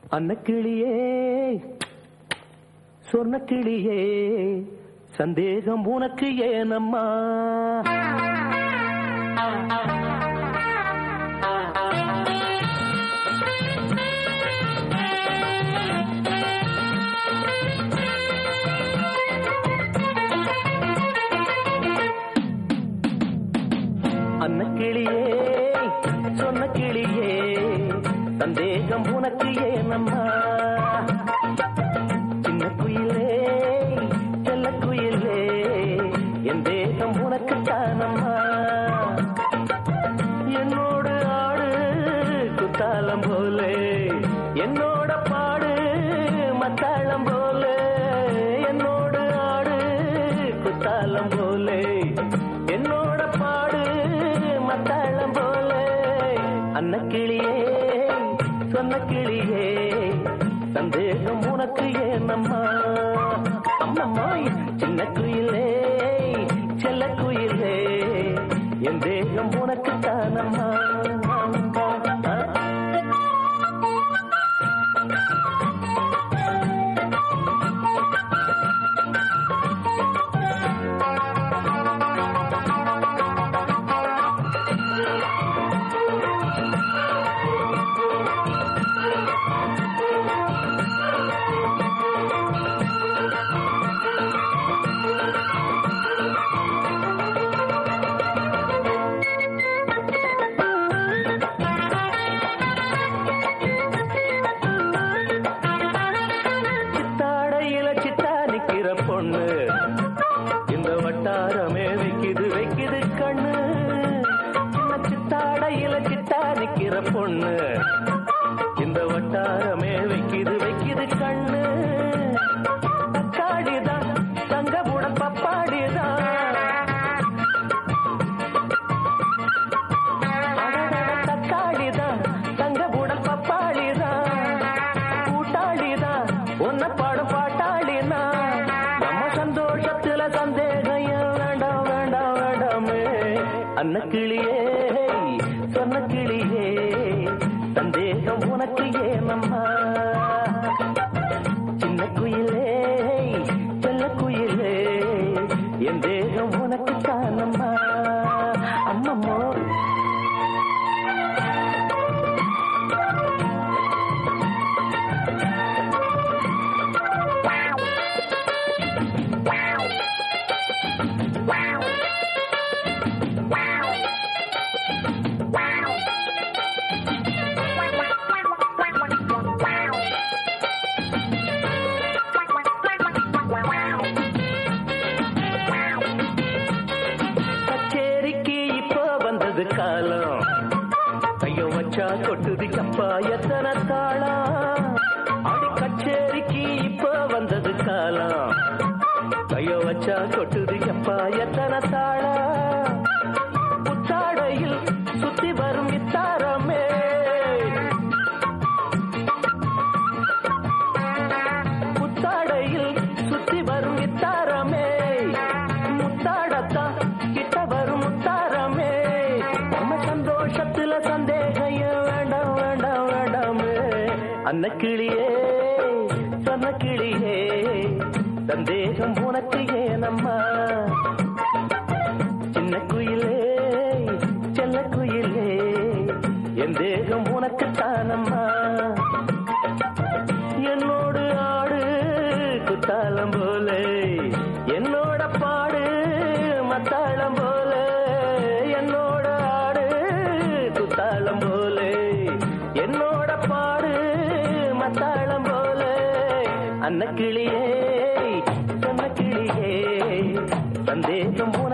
அன்னக்கிளியே சொர்ணக்கிளியே சந்தேகம் உனக்கு ஏனம்மா அன்னக்கிளியே சொன்ன கிளியே சந்தேகம் உனக்கு ஏனம்மா சின்ன குயிலே செல்ல குயிலே என் தேகம் உனக்கு தானம்மா என்னோடு ஆடு குத்தாலம் போலே என்னோட பாடு மத்தாளம் போலே என்னோடு ஆடு குத்தாலம் போலே என்னோட பாடு மத்தாளம் போலே அன்னக்கிளியே சொன்ன கிளியே சந்தேகம் உனக்கு ஏனம்மா அம்மம்மா சின்ன குயிலே செல்ல குயிலே என் தேகம் உனக்கு தானம்மா சித்தாடையில சித்தா நிக்கிற பொண்ணு இந்த வட்டாரமே வைக்குது வைக்குது கண்ணு சின்ன சித்தாடையில சித்தா நிக்கிற பொண்ணு இந்த வட்டாரமே வைக்குது வைக்குது கண்ணு தக்காடிதான் தங்கபுட பப்பாடிதான் அடடட தக்காளிதான் தங்கபுட பப்பாளிதான் கூட்டாளிதான் உன்ன பாடும் பாட்டாளினா நம்ம சந்தோஷத்துல சந்தேகம் ஏன் வேண்டாம் வேண்டாம் வேண்டாமே அன்னக்கிளியே சொன்ன கிளியே சந்தேகம் உனக்கு ஏனம்மா சின்ன குயிலே செல்ல குயிலே என் தேகம் உனக்கு தானம்மா அம்மம்மோ கச்சேரிக்கு இப்போ வந்தது காலம் கைய வச்சா கொட்டுது அப்பா எத்தனை தாளம் அடி கச்சேரிக்கு இப்போ வந்தது காலம் கைய வச்சா கொட்டுது அப்பா எத்தனை தாளம் புத்தாடையில் சுத்தி வரும் இத்தாரமே புத்தாடையில் சுத்தி வரும் இத்தாரமே முத்தாடத்தான் கிட்ட வரும் முத்தாரமே நம்ம சந்தோஷத்துல சந்தேகம் ஏன் வேண்டாம் வேண்டாம் வேண்டாமே அன்னக்கிளியே சொன்ன கிளியே சந்தேகம் உனக்கு ஏனம்மா சின்ன குயிலே செல்ல குயிலே என் தேகம் உனக்கு தானம்மா என்னோடு ஆடு குத்தாலம் போலே என்னோட பாடு மத்தாளம் போலே என்னோட ஆடு குத்தாளம் போலே என்னோட பாடு மத்தாளம் போலே அன்னக்கிளியே சொன்ன கிளியே சந்தேகம்